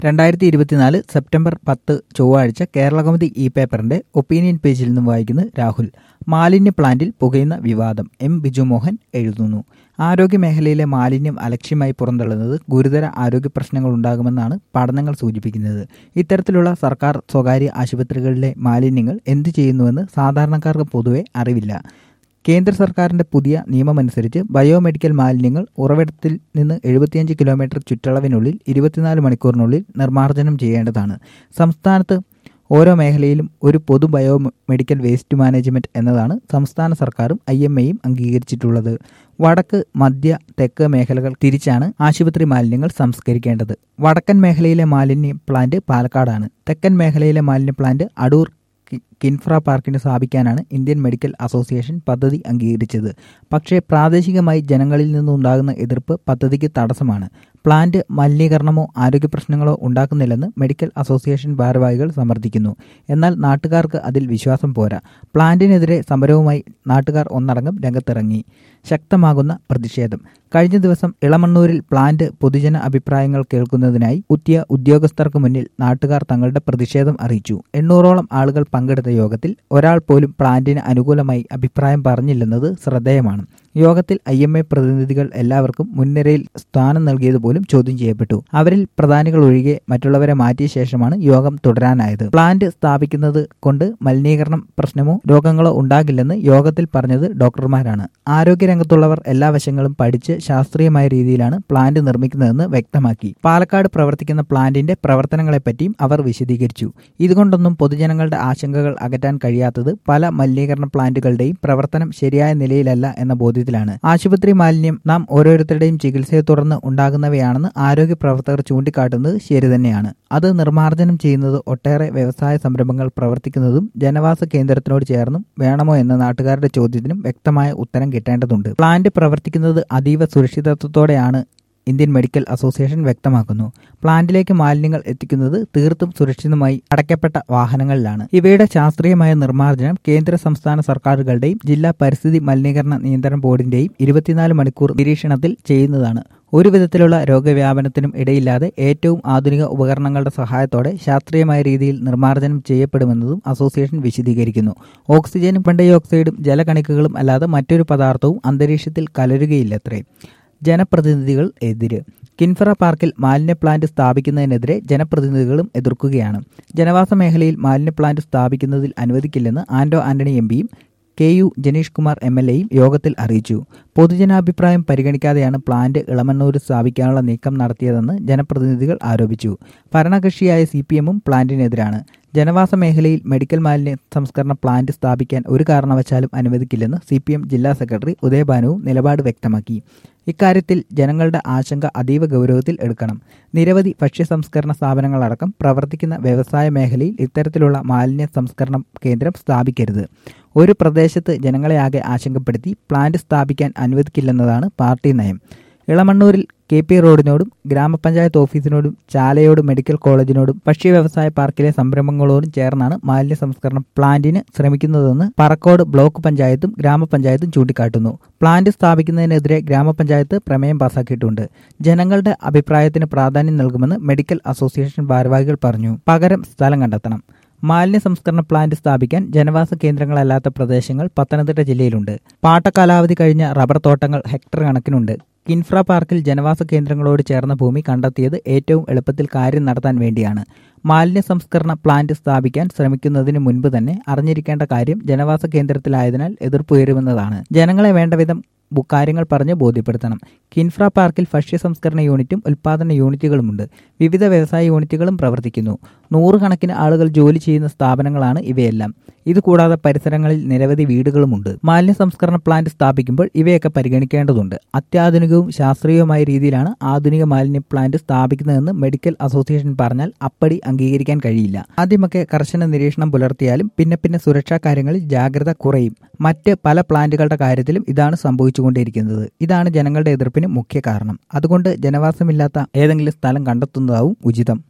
രണ്ടായിരത്തി ഇരുപത്തിനാല് സെപ്റ്റംബർ പത്ത് ചൊവ്വാഴ്ച കേരളകൗമുദി ഇ പേപ്പറിന്റെ ഒപ്പീനിയൻ പേജിൽ നിന്നും വായിക്കുന്നത് രാഹുൽ മാലിന്യ പ്ലാന്റിൽ പുകയുന്ന വിവാദം എം ബിജുമോഹൻ എഴുതുന്നു ആരോഗ്യ മേഖലയിലെ മാലിന്യം അലക്ഷ്യമായി പുറന്തള്ളുന്നത് ഗുരുതര ആരോഗ്യ പ്രശ്നങ്ങൾ ഉണ്ടാകുമെന്നാണ് പഠനങ്ങൾ സൂചിപ്പിക്കുന്നത് ഇത്തരത്തിലുള്ള സർക്കാർ സ്വകാര്യ ആശുപത്രികളിലെ മാലിന്യങ്ങൾ എന്തു ചെയ്യുന്നുവെന്ന് സാധാരണക്കാർക്ക് പൊതുവെ അറിവില്ല കേന്ദ്ര സർക്കാരിന്റെ പുതിയ നിയമമനുസരിച്ച് ബയോമെഡിക്കൽ മാലിന്യങ്ങൾ ഉറവിടത്തിൽ നിന്ന് എഴുപത്തിയഞ്ച് കിലോമീറ്റർ ചുറ്റളവിനുള്ളിൽ ഇരുപത്തിനാല് മണിക്കൂറിനുള്ളിൽ നിർമ്മാർജ്ജനം ചെയ്യേണ്ടതാണ് സംസ്ഥാനത്ത് ഓരോ മേഖലയിലും ഒരു പൊതു ബയോ മെഡിക്കൽ വേസ്റ്റ് മാനേജ്മെന്റ് എന്നതാണ് സംസ്ഥാന സർക്കാരും ഐ എം എയും അംഗീകരിച്ചിട്ടുള്ളത് വടക്ക് മധ്യ തെക്ക് മേഖലകൾ തിരിച്ചാണ് ആശുപത്രി മാലിന്യങ്ങൾ സംസ്കരിക്കേണ്ടത് വടക്കൻ മേഖലയിലെ മാലിന്യ പ്ലാന്റ് പാലക്കാടാണ് തെക്കൻ മേഖലയിലെ മാലിന്യ പ്ലാന്റ് അടൂർ കിൻഫ്ര പാർക്കിന് സ്ഥാപിക്കാനാണ് ഇന്ത്യൻ മെഡിക്കൽ അസോസിയേഷൻ പദ്ധതി അംഗീകരിച്ചത് പക്ഷേ പ്രാദേശികമായി ജനങ്ങളിൽ നിന്നുണ്ടാകുന്ന എതിർപ്പ് പദ്ധതിക്ക് തടസ്സമാണ് പ്ലാന്റ് മലിനീകരണമോ ആരോഗ്യ പ്രശ്നങ്ങളോ ഉണ്ടാക്കുന്നില്ലെന്ന് മെഡിക്കൽ അസോസിയേഷൻ ഭാരവാഹികൾ സമർത്ഥിക്കുന്നു എന്നാൽ നാട്ടുകാർക്ക് അതിൽ വിശ്വാസം പോരാ പ്ലാന്റിനെതിരെ സമരവുമായി നാട്ടുകാർ ഒന്നടങ്കം രംഗത്തിറങ്ങി ശക്തമാകുന്ന പ്രതിഷേധം കഴിഞ്ഞ ദിവസം ഇളമണ്ണൂരിൽ പ്ലാന്റ് പൊതുജന അഭിപ്രായങ്ങൾ കേൾക്കുന്നതിനായി എത്തിയ ഉദ്യോഗസ്ഥർക്ക് മുന്നിൽ നാട്ടുകാർ തങ്ങളുടെ പ്രതിഷേധം അറിയിച്ചു എണ്ണൂറോളം ആളുകൾ പങ്കെടുത്ത യോഗത്തിൽ ഒരാൾ പോലും പ്ലാന്റിന് അനുകൂലമായി അഭിപ്രായം പറഞ്ഞില്ലെന്നത് ശ്രദ്ധേയമാണ് യോഗത്തിൽ ഐ എം എ പ്രതിനിധികൾ എല്ലാവർക്കും മുൻനിരയിൽ സ്ഥാനം നൽകിയത് പോലും ചോദ്യം ചെയ്യപ്പെട്ടു അവരിൽ പ്രധാനികൾ ഒഴികെ മറ്റുള്ളവരെ മാറ്റിയ ശേഷമാണ് യോഗം തുടരാനായത് പ്ലാന്റ് സ്ഥാപിക്കുന്നത് കൊണ്ട് മലിനീകരണം പ്രശ്നമോ രോഗങ്ങളോ ഉണ്ടാകില്ലെന്ന് യോഗത്തിൽ പറഞ്ഞത് ഡോക്ടർമാരാണ് ആരോഗ്യരംഗത്തുള്ളവർ എല്ലാ വശങ്ങളും പഠിച്ച് ശാസ്ത്രീയമായ രീതിയിലാണ് പ്ലാന്റ് നിർമ്മിക്കുന്നതെന്ന് വ്യക്തമാക്കി പാലക്കാട് പ്രവർത്തിക്കുന്ന പ്ലാന്റിന്റെ പ്രവർത്തനങ്ങളെപ്പറ്റിയും അവർ വിശദീകരിച്ചു ഇതുകൊണ്ടൊന്നും പൊതുജനങ്ങളുടെ ആശങ്കകൾ അകറ്റാൻ കഴിയാത്തത് പല മലിനീകരണ പ്ലാന്റുകളുടെയും പ്രവർത്തനം ശരിയായ നിലയിലല്ല എന്ന ബോധ്യത്തിലാണ് ആശുപത്രി മാലിന്യം നാം ഓരോരുത്തരുടെയും ചികിത്സയെ തുടർന്ന് ഉണ്ടാകുന്നവയാണെന്ന് ആരോഗ്യ പ്രവർത്തകർ ചൂണ്ടിക്കാട്ടുന്നത് ശരി തന്നെയാണ് അത് നിർമ്മാർജ്ജനം ചെയ്യുന്നത് ഒട്ടേറെ വ്യവസായ സംരംഭങ്ങൾ പ്രവർത്തിക്കുന്നതും ജനവാസ കേന്ദ്രത്തിനോട് ചേർന്നും വേണമോ എന്ന നാട്ടുകാരുടെ ചോദ്യത്തിനും വ്യക്തമായ ഉത്തരം കിട്ടേണ്ടതുണ്ട് പ്ലാന്റ് പ്രവർത്തിക്കുന്നത് അതീവ സുരക്ഷിതത്വത്തോടെയാണ് ഇന്ത്യൻ മെഡിക്കൽ അസോസിയേഷൻ വ്യക്തമാക്കുന്നു പ്ലാന്റിലേക്ക് മാലിന്യങ്ങൾ എത്തിക്കുന്നത് തീർത്തും സുരക്ഷിതമായി അടയ്ക്കപ്പെട്ട വാഹനങ്ങളിലാണ് ഇവയുടെ ശാസ്ത്രീയമായ നിർമ്മാർജ്ജനം കേന്ദ്ര സംസ്ഥാന സർക്കാരുകളുടെയും ജില്ലാ പരിസ്ഥിതി മലിനീകരണ നിയന്ത്രണ ബോർഡിന്റെയും ഇരുപത്തിനാല് മണിക്കൂർ നിരീക്ഷണത്തിൽ ചെയ്യുന്നതാണ് ഒരു വിധത്തിലുള്ള രോഗവ്യാപനത്തിനും ഇടയില്ലാതെ ഏറ്റവും ആധുനിക ഉപകരണങ്ങളുടെ സഹായത്തോടെ ശാസ്ത്രീയമായ രീതിയിൽ നിർമ്മാർജ്ജനം ചെയ്യപ്പെടുമെന്നതും അസോസിയേഷൻ വിശദീകരിക്കുന്നു ഓക്സിജനും ഡൈ ഓക്സൈഡും ജലകണികകളും അല്ലാതെ മറ്റൊരു പദാർത്ഥവും അന്തരീക്ഷത്തിൽ കലരുകയില്ലത്രേ ജനപ്രതിനിധികൾ എതിര് കിൻഫറ പാർക്കിൽ മാലിന്യ പ്ലാന്റ് സ്ഥാപിക്കുന്നതിനെതിരെ ജനപ്രതിനിധികളും എതിർക്കുകയാണ് ജനവാസ മേഖലയിൽ മാലിന്യ പ്ലാന്റ് സ്ഥാപിക്കുന്നതിൽ അനുവദിക്കില്ലെന്ന് ആന്റോ ആന്റണി എം പിയും K U Janeesh Kumar M L എയും യോഗത്തിൽ അറിയിച്ചു പൊതുജനാഭിപ്രായം പരിഗണിക്കാതെയാണ് പ്ലാന്റ് ഇളമണ്ണൂരിൽ സ്ഥാപിക്കാനുള്ള നീക്കം നടത്തിയതെന്ന് ജനപ്രതിനിധികൾ ആരോപിച്ചു ഭരണകക്ഷിയായ സി പി എമ്മും പ്ലാന്റിനെതിരാണ് ജനവാസ മേഖലയിൽ മെഡിക്കൽ മാലിന്യ സംസ്കരണ പ്ലാന്റ് സ്ഥാപിക്കാൻ ഒരു കാരണവശാലും അനുവദിക്കില്ലെന്ന് സി പി എം ജില്ലാ സെക്രട്ടറി ഉദയഭാനുവും നിലപാട് വ്യക്തമാക്കി ഇക്കാര്യത്തിൽ ജനങ്ങളുടെ ആശങ്ക അതീവ ഗൗരവത്തിൽ എടുക്കണം നിരവധി ഭക്ഷ്യ സംസ്കരണ സ്ഥാപനങ്ങളടക്കം പ്രവർത്തിക്കുന്ന വ്യവസായ മേഖലയിൽ ഇത്തരത്തിലുള്ള മാലിന്യ സംസ്കരണ കേന്ദ്രം സ്ഥാപിക്കരുത് ഒരു പ്രദേശത്ത് ജനങ്ങളെ ആകെ ആശങ്കപ്പെടുത്തി പ്ലാന്റ് സ്ഥാപിക്കാൻ അനുവദിക്കില്ലെന്നതാണ് പാർട്ടി നയം ഇളമണ്ണൂരിൽ കെ പി റോഡിനോടും ഗ്രാമപഞ്ചായത്ത് ഓഫീസിനോടും ചാലയോട് മെഡിക്കൽ കോളേജിനോടും ഭക്ഷ്യ വ്യവസായ പാർക്കിലെ സംരംഭങ്ങളോടും ചേർന്നാണ് മാലിന്യ സംസ്കരണ പ്ലാന്റിന് ശ്രമിക്കുന്നതെന്ന് പറക്കോട് ബ്ലോക്ക് പഞ്ചായത്തും ഗ്രാമപഞ്ചായത്തും ചൂണ്ടിക്കാട്ടുന്നു പ്ലാന്റ് സ്ഥാപിക്കുന്നതിനെതിരെ ഗ്രാമപഞ്ചായത്ത് പ്രമേയം പാസാക്കിയിട്ടുണ്ട് ജനങ്ങളുടെ അഭിപ്രായത്തിന് പ്രാധാന്യം നൽകുമെന്ന് മെഡിക്കൽ അസോസിയേഷൻ ഭാരവാഹികൾ പറഞ്ഞു പകരം സ്ഥലം കണ്ടെത്തണം മാലിന്യ സംസ്കരണ പ്ലാന്റ് സ്ഥാപിക്കാൻ ജനവാസ കേന്ദ്രങ്ങളല്ലാത്ത പ്രദേശങ്ങൾ പത്തനംതിട്ട ജില്ലയിലുണ്ട് പാട്ടകാലാവധി കഴിഞ്ഞ റബ്ബർ തോട്ടങ്ങൾ ഹെക്ടർ കണക്കിനുണ്ട് കിൻഫ്ര പാർക്കിൽ ജനവാസ കേന്ദ്രങ്ങളോട് ചേർന്ന ഭൂമി കണ്ടെത്തിയത് ഏറ്റവും എളുപ്പത്തിൽ കാര്യം നടത്താൻ വേണ്ടിയാണ് മാലിന്യ സംസ്കരണ പ്ലാന്റ് സ്ഥാപിക്കാൻ ശ്രമിക്കുന്നതിന് മുൻപ് തന്നെ അറിഞ്ഞിരിക്കേണ്ട കാര്യം ജനവാസ കേന്ദ്രത്തിലായതിനാൽ എതിർപ്പുയരുമെന്നതാണ് ജനങ്ങളെ വേണ്ടവിധം കാര്യങ്ങൾ പറഞ്ഞ് ബോധ്യപ്പെടുത്തണം കിൻഫ്ര പാർക്കിൽ ഭക്ഷ്യ സംസ്കരണ യൂണിറ്റും ഉൽപാദന യൂണിറ്റുകളുമുണ്ട് വിവിധ വ്യവസായ യൂണിറ്റുകളും പ്രവർത്തിക്കുന്നു നൂറുകണക്കിന് ആളുകൾ ജോലി ചെയ്യുന്ന സ്ഥാപനങ്ങളാണ് ഇവയെല്ലാം ഇതുകൂടാതെ പരിസരങ്ങളിൽ നിരവധി വീടുകളുമുണ്ട് മാലിന്യ സംസ്കരണ പ്ലാന്റ് സ്ഥാപിക്കുമ്പോൾ ഇവയൊക്കെ പരിഗണിക്കേണ്ടതുണ്ട് അത്യാധുനികവും ശാസ്ത്രീയവുമായ രീതിയിലാണ് ആധുനിക മാലിന്യ പ്ലാന്റ് സ്ഥാപിക്കുന്നതെന്ന് മെഡിക്കൽ അസോസിയേഷൻ പറഞ്ഞാൽ അപ്പടി അംഗീകരിക്കാൻ കഴിയില്ല ആദ്യമൊക്കെ കർശന നിരീക്ഷണം പുലർത്തിയാലും പിന്നെ പിന്നെ സുരക്ഷാ കാര്യങ്ങളിൽ ജാഗ്രത കുറയും മറ്റ് പല പ്ലാന്റുകളുടെ കാര്യത്തിലും ഇതാണ് സംഭവിച്ചുകൊണ്ടിരിക്കുന്നത് ഇതാണ് ജനങ്ങളുടെ എതിർപ്പിന് മുഖ്യ കാരണം അതുകൊണ്ട് ജനവാസമില്ലാത്ത ഏതെങ്കിലും സ്ഥലം കണ്ടെത്തുന്നതാവും ഉചിതം